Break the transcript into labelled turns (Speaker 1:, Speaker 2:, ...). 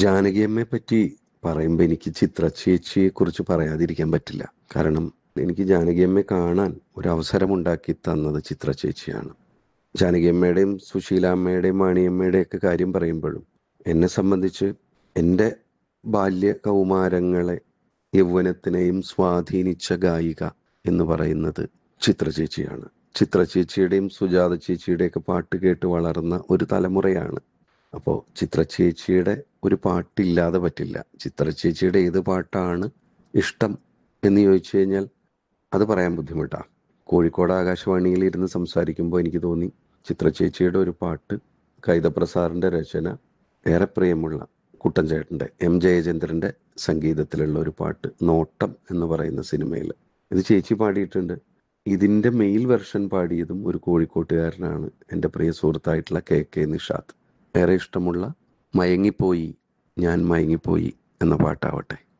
Speaker 1: ജാനകിയമ്മയെ പറ്റി പറയുമ്പോൾ എനിക്ക് ചിത്ര ചേച്ചിയെ കുറിച്ച് പറയാതിരിക്കാൻ പറ്റില്ല കാരണം എനിക്ക് ജാനകിയമ്മയെ കാണാൻ ഒരു അവസരമുണ്ടാക്കി തന്നത് ചിത്ര ചേച്ചിയാണ് ജാനകിയമ്മയുടെയും സുശീലാമ്മയുടെയും മാണിയമ്മയുടെയും ഒക്കെ കാര്യം പറയുമ്പോഴും എന്നെ സംബന്ധിച്ച് എൻ്റെ ബാല്യ കൗമാരങ്ങളെ യൗവനത്തിനെയും സ്വാധീനിച്ച ഗായിക എന്ന് പറയുന്നത് ചിത്ര ചേച്ചിയാണ് ചിത്ര ചേച്ചിയുടെയും സുജാത ചേച്ചിയുടെയൊക്കെ പാട്ട് കേട്ട് വളർന്ന ഒരു തലമുറയാണ് അപ്പോൾ ചിത്ര ചേച്ചിയുടെ ഒരു പാട്ടില്ലാതെ പറ്റില്ല ചിത്ര ചേച്ചിയുടെ ഏത് പാട്ടാണ് ഇഷ്ടം എന്ന് ചോദിച്ചു കഴിഞ്ഞാൽ അത് പറയാൻ ബുദ്ധിമുട്ടാണ് കോഴിക്കോട് ആകാശവാണിയിൽ ഇരുന്ന് സംസാരിക്കുമ്പോൾ എനിക്ക് തോന്നി ചിത്ര ചേച്ചിയുടെ ഒരു പാട്ട് കൈതപ്രസാറിൻ്റെ രചന ഏറെ പ്രിയമുള്ള കുട്ടൻ ചേട്ടൻ്റെ എം ജയചന്ദ്രൻ്റെ സംഗീതത്തിലുള്ള ഒരു പാട്ട് നോട്ടം എന്ന് പറയുന്ന സിനിമയിൽ ഇത് ചേച്ചി പാടിയിട്ടുണ്ട് ഇതിൻ്റെ മെയിൽ വെർഷൻ പാടിയതും ഒരു കോഴിക്കോട്ടുകാരനാണ് എൻ്റെ പ്രിയ സുഹൃത്തായിട്ടുള്ള കെ കെ നിഷാദ് ഏറെ ഇഷ്ടമുള്ള മയങ്ങിപ്പോയി ഞാൻ മയങ്ങിപ്പോയി എന്ന പാട്ടാവട്ടെ